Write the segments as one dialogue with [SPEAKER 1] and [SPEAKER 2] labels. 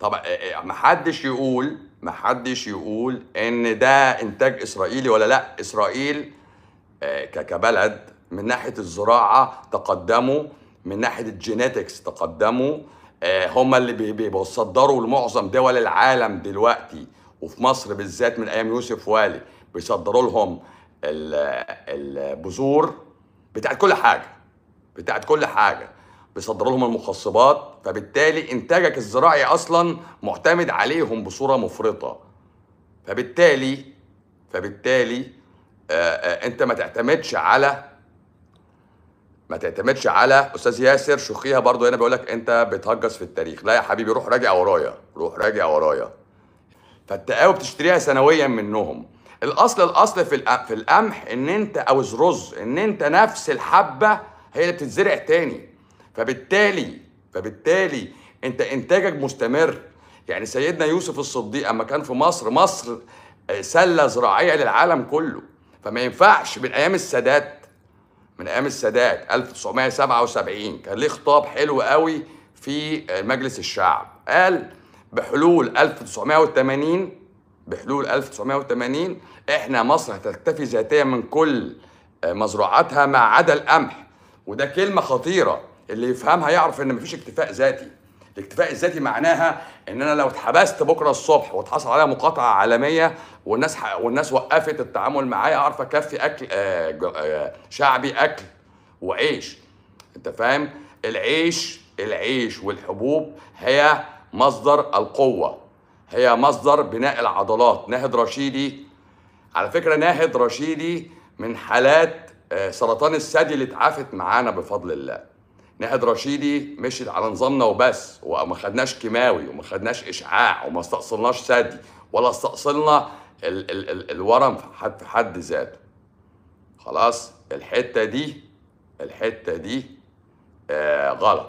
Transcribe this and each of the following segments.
[SPEAKER 1] طب ما حدش يقول ما حدش يقول ان ده انتاج اسرائيلي ولا لا اسرائيل آه، ك- كبلد من ناحيه الزراعه تقدموا من ناحيه الجينيتكس تقدموا آه، هم اللي بي- بي- بيصدروا لمعظم دول العالم دلوقتي وفي مصر بالذات من ايام يوسف والي بيصدروا لهم ال- البذور بتاعت كل حاجه بتاعت كل حاجه بيصدروا لهم المخصبات فبالتالي انتاجك الزراعي اصلا معتمد عليهم بصوره مفرطه فبالتالي فبالتالي آه، آه، انت ما تعتمدش على ما تعتمدش على استاذ ياسر شخيها برضو هنا بيقول لك انت بتهجس في التاريخ لا يا حبيبي روح راجع ورايا روح راجع ورايا فالتقاوي بتشتريها سنويا منهم الاصل الاصل في الأ- في القمح ان انت او الرز ان انت نفس الحبه هي اللي بتتزرع تاني فبالتالي فبالتالي انت انتاجك مستمر يعني سيدنا يوسف الصديق اما كان في مصر مصر آه، سله زراعيه للعالم كله فما ينفعش من ايام السادات من ايام السادات 1977 كان ليه خطاب حلو قوي في مجلس الشعب قال بحلول 1980 بحلول 1980 احنا مصر هتكتفي ذاتيا من كل مزروعاتها ما عدا القمح وده كلمه خطيره اللي يفهمها يعرف ان مفيش اكتفاء ذاتي الاكتفاء الذاتي معناها ان انا لو اتحبست بكره الصبح واتحصل عليها مقاطعه عالميه والناس ح... والناس وقفت التعامل معايا اعرف اكفي اكل آه ج- آه شعبي اكل وعيش انت فاهم العيش العيش والحبوب هي مصدر القوه هي مصدر بناء العضلات ناهد رشيدي على فكره ناهد رشيدي من حالات آه، سرطان الثدي اللي اتعافت معانا بفضل الله ناهد رشيدي مشيت على نظامنا وبس وما خدناش كيماوي وما خدناش اشعاع وما استأصلناش ثدي ولا استأصلنا ال ال ال الورم في حد في حد ذاته خلاص الحته دي الحته دي آه غلط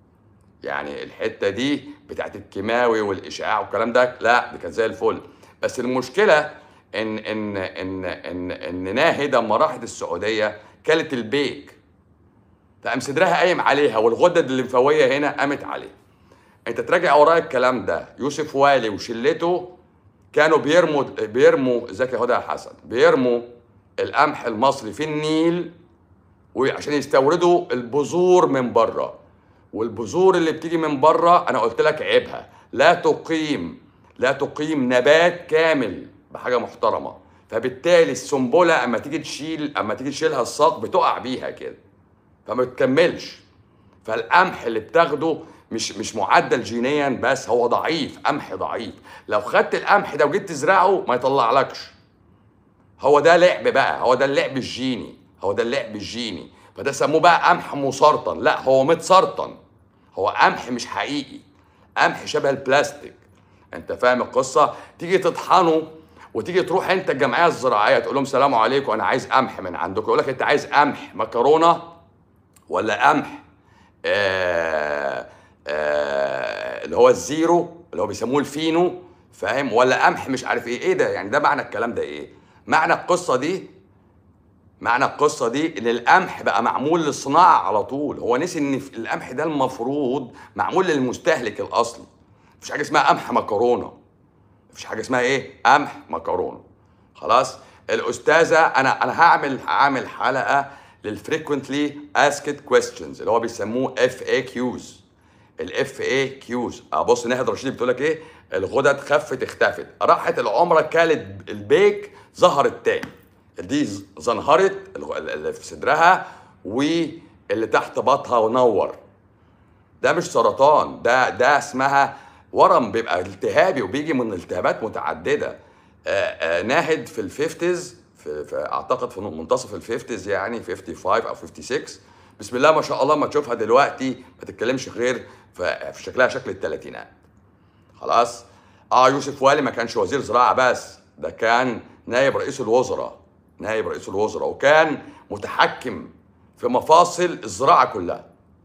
[SPEAKER 1] يعني الحته دي بتاعت الكيماوي والاشعاع والكلام ده لا دي كانت زي الفل بس المشكله ان ان ان ان ان ناهد لما راحت السعوديه كلت البيك فقام صدرها قايم عليها والغدد الليمفاويه هنا قامت عليها انت تراجع ورايا الكلام ده يوسف والي وشلته كانوا بيرموا بيرموا ازيك يا هدى يا حسن بيرموا القمح المصري في النيل وعشان يستوردوا البذور من بره والبذور اللي بتيجي من بره انا قلت لك عيبها لا تقيم لا تقيم نبات كامل بحاجه محترمه فبالتالي السنبله اما تيجي تشيل اما تيجي تشيلها الساق بتقع بيها كده فما بتكملش فالقمح اللي بتاخده مش مش معدل جينيا بس هو ضعيف قمح ضعيف لو خدت القمح ده وجيت تزرعه ما يطلعلكش هو ده لعب بقى هو ده اللعب الجيني هو ده اللعب الجيني فده سموه بقى قمح مسرطن لا هو متسرطن هو قمح مش حقيقي قمح شبه البلاستيك انت فاهم القصه تيجي تطحنه وتيجي تروح انت الجمعيه الزراعيه تقول لهم سلام عليكم انا عايز قمح من عندكم يقول لك انت عايز قمح مكرونه ولا قمح آه آه اللي هو الزيرو اللي هو بيسموه الفينو فاهم ولا قمح مش عارف ايه ايه ده يعني ده معنى الكلام ده ايه معنى القصه دي معنى القصه دي ان القمح بقى معمول للصناعه على طول هو نسي ان في- القمح ده المفروض معمول للمستهلك الاصلي مفيش حاجه اسمها قمح مكرونه مفيش حاجه اسمها ايه قمح مكرونه خلاص الاستاذه انا انا هعمل هعمل حلقه للفريكوينتلي اسكت كويستشنز اللي هو بيسموه اف اي كيوز الاف اي كيوز ابص ناهد رشيد بتقول لك ايه الغدد خفت اختفت راحت العمره كانت البيك ظهرت تاني دي ز- زنهرت الغ- اللي في صدرها واللي تحت بطها ونور ده مش سرطان ده ده اسمها ورم بيبقى التهابي وبيجي من التهابات متعدده آه، آه، ناهد في الفيفتيز في, في اعتقد في منتصف الفيفتيز يعني 55 او 56 بسم الله ما شاء الله ما تشوفها دلوقتي ما تتكلمش غير في في شكلها شكل الثلاثينات خلاص اه يوسف والي ما كانش وزير زراعه بس ده كان نائب رئيس الوزراء نائب رئيس الوزراء وكان متحكم في مفاصل الزراعه كلها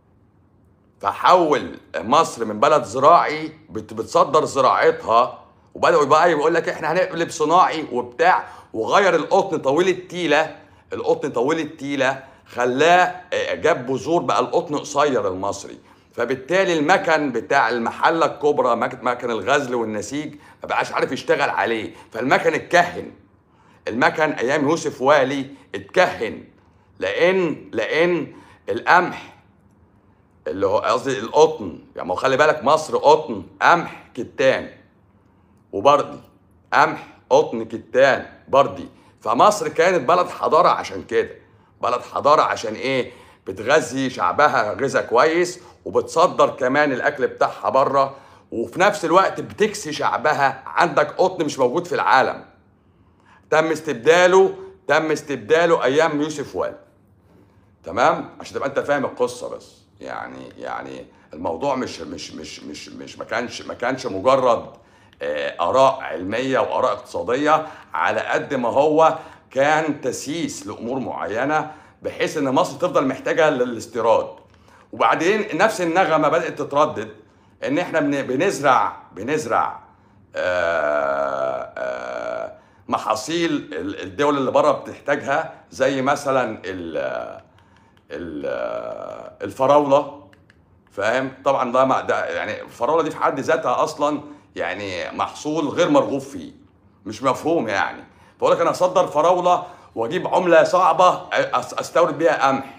[SPEAKER 1] فحول مصر من بلد زراعي بت- بتصدر زراعتها وبداوا بقى يقول لك احنا هنقلب صناعي وبتاع وغير القطن طويل التيله القطن طويل التيله خلاه آه، جاب بذور بقى القطن قصير المصري فبالتالي المكن بتاع المحله الكبرى مك- مكن الغزل والنسيج ما بقاش عارف يشتغل عليه فالمكن اتكهن المكن ايام يوسف والي اتكهن لان لان القمح اللي هو قصدي القطن يعني ما هو خلي بالك مصر قطن قمح كتان وبردي قمح قطن كتان بردي فمصر كانت بلد حضاره عشان كده بلد حضاره عشان ايه بتغذي شعبها غذاء كويس وبتصدر كمان الاكل بتاعها بره وفي نفس الوقت بتكسي شعبها عندك قطن مش موجود في العالم تم استبداله تم استبداله ايام يوسف والي تمام عشان تبقى انت فاهم القصه بس يعني يعني الموضوع مش مش مش مش مش ما كانش ما كانش مجرد آه، اراء علميه واراء اقتصاديه على قد ما هو كان تسييس لامور معينه بحيث ان مصر تفضل محتاجه للاستيراد وبعدين نفس النغمه بدات تتردد ان احنا بن- بنزرع بنزرع آه، آه، محاصيل ال- الدول اللي بره بتحتاجها زي مثلا ال- ال- الفراوله فاهم طبعا ده مع- ده يعني الفراوله دي في حد ذاتها اصلا يعني محصول غير مرغوب فيه مش مفهوم يعني بقول لك انا اصدر فراوله واجيب عمله صعبه أس- استورد بيها قمح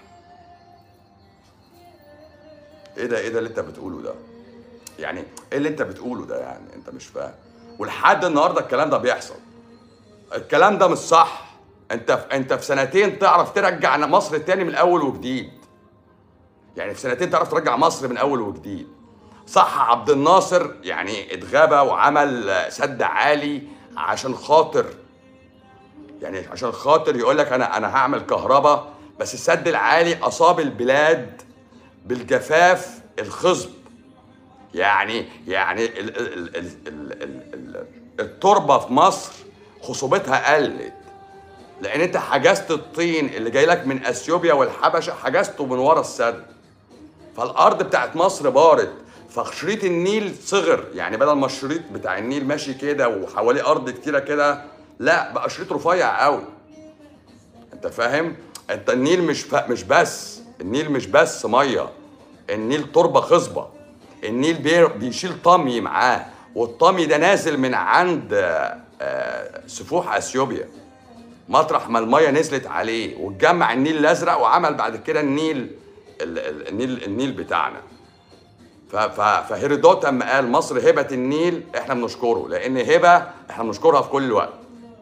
[SPEAKER 1] ايه ده ايه ده اللي انت بتقوله ده يعني ايه اللي انت بتقوله ده يعني انت مش فاهم ولحد النهارده الكلام ده بيحصل الكلام ده مش صح انت في انت في سنتين تعرف ترجع مصر تاني من اول وجديد يعني في سنتين تعرف ترجع مصر من اول وجديد صح عبد الناصر يعني اتغابى وعمل سد عالي عشان خاطر يعني عشان خاطر يقول لك انا انا هعمل كهرباء بس السد العالي اصاب البلاد بالجفاف الخصب يعني يعني ال ال ال ال ال ال التربه في مصر خصوبتها قلت لان انت حجزت الطين اللي جاي لك من اثيوبيا والحبشه حجزته من ورا السد فالارض بتاعت مصر بارت فشريط النيل صغر يعني بدل ما الشريط بتاع النيل ماشي كده وحواليه ارض كتيره كده لا بقى شريط رفيع قوي انت فاهم انت النيل مش ف... مش بس النيل مش بس ميه النيل تربه خصبه النيل بي... بيشيل طمي معاه والطمي ده نازل من عند آه، آه، سفوح اثيوبيا مطرح ما الميه نزلت عليه واتجمع النيل الازرق وعمل بعد كده النيل ال- ال- النيل النيل بتاعنا ف- ف- فهيرودوت اما قال مصر هبه النيل احنا بنشكره لان هبه احنا بنشكرها في كل وقت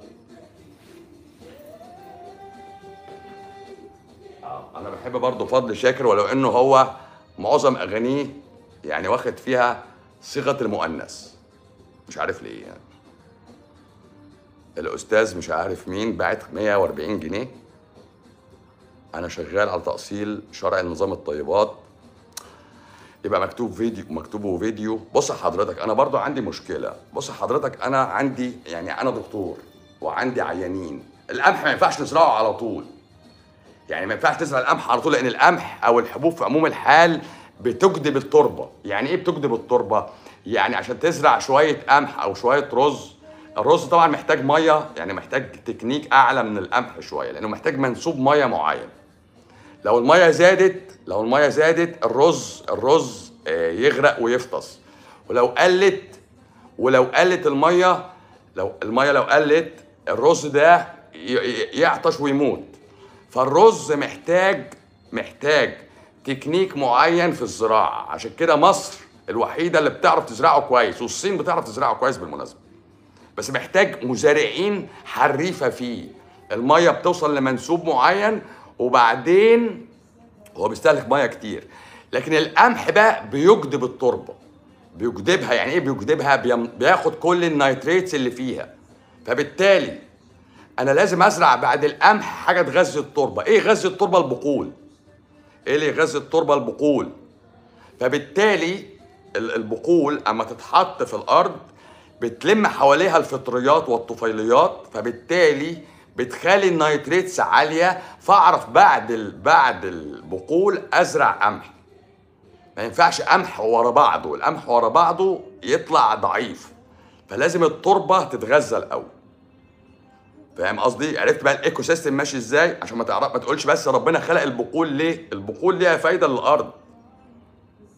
[SPEAKER 1] انا بحب برضه فضل شاكر ولو انه هو معظم اغانيه يعني واخد فيها صيغه المؤنث مش عارف ليه يعني الاستاذ مش عارف مين باعت 140 جنيه انا شغال على تاصيل شرع نظام الطيبات يبقى مكتوب فيديو مكتوبه فيديو بص حضرتك انا برضو عندي مشكله بص حضرتك انا عندي يعني انا دكتور وعندي عيانين القمح ما ينفعش نزرعه على طول يعني ما ينفعش تزرع القمح على طول لان القمح او الحبوب في عموم الحال بتجدب التربه يعني ايه بتجدب التربه يعني عشان تزرع شويه قمح او شويه رز الرز طبعا محتاج ميه يعني محتاج تكنيك اعلى من القمح شويه لانه محتاج منسوب ميه معين لو الميه زادت لو الميه زادت الرز الرز آه، يغرق ويفطس ولو قلت ولو قلت الميه لو الميه لو قلت الرز ده ي- ي- يعطش ويموت فالرز محتاج محتاج تكنيك معين في الزراعه عشان كده مصر الوحيده اللي بتعرف تزرعه كويس والصين بتعرف تزرعه كويس بالمناسبه بس محتاج مزارعين حريفه فيه الميه بتوصل لمنسوب معين وبعدين هو بيستهلك ميه كتير لكن القمح بقى بيجدب التربه بيجدبها يعني ايه بيجدبها بيم- بياخد كل النيتريتس اللي فيها فبالتالي انا لازم ازرع بعد القمح حاجه تغذي التربه ايه غذي التربه البقول ايه اللي يغذي التربه البقول فبالتالي ال- البقول اما تتحط في الارض بتلم حواليها الفطريات والطفيليات فبالتالي بتخلي النيتريتس عاليه فاعرف بعد ال... بعد البقول ازرع قمح ما ينفعش قمح ورا بعضه القمح ورا بعضه يطلع ضعيف فلازم التربه تتغذى الاول فاهم قصدي عرفت بقى الايكو سيستم ماشي ازاي عشان ما تعرف ما تقولش بس ربنا خلق البقول ليه البقول ليها فايده للارض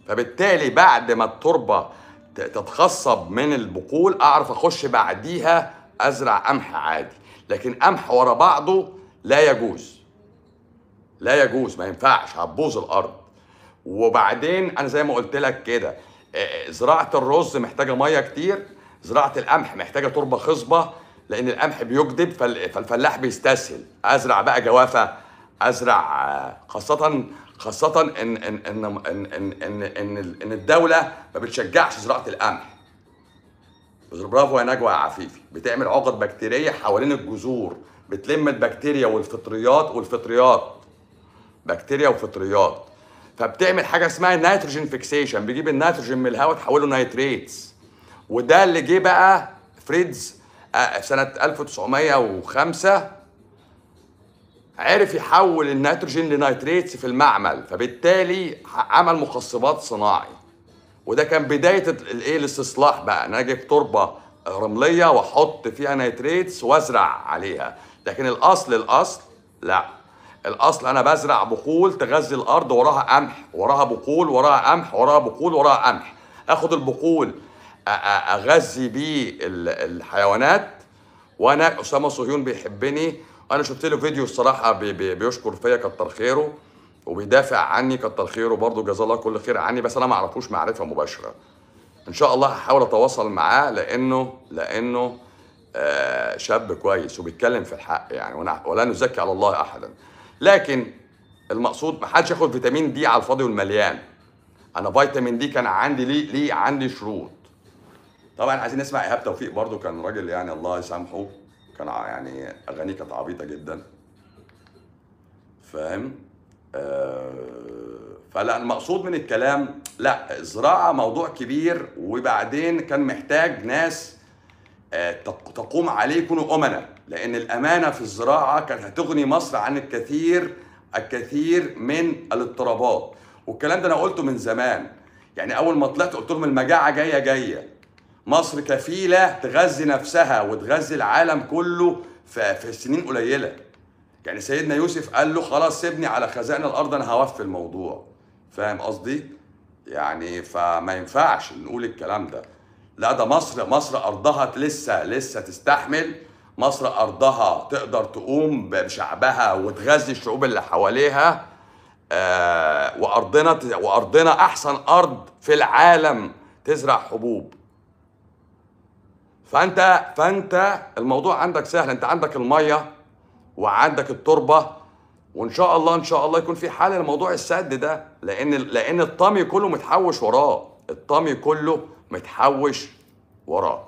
[SPEAKER 1] فبالتالي بعد ما التربه ت- تتخصب من البقول اعرف اخش بعديها ازرع قمح عادي لكن قمح ورا بعضه لا يجوز لا يجوز ما ينفعش هتبوظ الارض وبعدين انا زي ما قلت لك كده آه، زراعه الرز محتاجه ميه كتير زراعه القمح محتاجه تربه خصبه لان القمح بيجدب فال- فالفلاح بيستسهل ازرع بقى جوافه ازرع آه، خاصه خاصه ان ان ان ان ان ان, إن, إن الدوله ما بتشجعش زراعه القمح بس برافو يا نجوى يا عفيفي بتعمل عقد بكتيريه حوالين الجذور بتلم البكتيريا والفطريات والفطريات بكتيريا وفطريات فبتعمل حاجه اسمها نيتروجين فيكسيشن بيجيب النيتروجين من الهواء تحوله نيتريتس وده اللي جه بقى فريدز آه، في سنه 1905 عرف يحول النيتروجين لنيتريتس في المعمل فبالتالي عمل مخصبات صناعي وده كان بدايه ال- الايه الاستصلاح بقى ان انا اجيب تربه رمليه واحط فيها نيتريتس وازرع عليها لكن الاصل الاصل لا الاصل انا بزرع بقول تغذي الارض وراها قمح وراها بقول وراها قمح وراها بقول وراها قمح اخد البقول أ- أ- اغذي بيه ال- الحيوانات وانا اسامه صهيون بيحبني انا شفت له فيديو الصراحه بي بي بيشكر فيا كتر خيره وبيدافع عني كتر خيره برضه جزاه الله كل خير عني بس انا ما اعرفوش معرفه مباشره ان شاء الله هحاول اتواصل معاه لانه لانه آه شاب كويس وبيتكلم في الحق يعني ونا- ولا نزكي على الله احدا لكن المقصود ما حدش ياخد فيتامين دي على الفاضي والمليان انا فيتامين دي كان عندي ليه ليه عندي شروط طبعا عايزين نسمع ايهاب توفيق برضو كان راجل يعني الله يسامحه كان ع- يعني اغانيه كانت عبيطه جدا فاهم آه فلا المقصود من الكلام لا الزراعه موضوع كبير وبعدين كان محتاج ناس آه، تق- تقوم عليه يكونوا أمناء لأن الأمانة في الزراعة كانت هتغني مصر عن الكثير الكثير من الاضطرابات والكلام ده أنا قلته من زمان يعني أول ما طلعت قلت لهم المجاعة جاية جاية مصر كفيلة تغذي نفسها وتغذي العالم كله في, في سنين قليلة يعني سيدنا يوسف قال له خلاص سيبني على خزائن الأرض أنا هوفي الموضوع فاهم قصدي؟ يعني فما ينفعش نقول الكلام ده لا ده مصر مصر ارضها لسه لسه تستحمل مصر ارضها تقدر تقوم بشعبها وتغذي الشعوب اللي حواليها آه وارضنا وارضنا احسن ارض في العالم تزرع حبوب فانت فانت الموضوع عندك سهل انت عندك الميه وعندك التربه وان شاء الله ان شاء الله يكون في حل لموضوع السد ده لان لان الطمي كله متحوش وراه الطمي كله متحوش وراه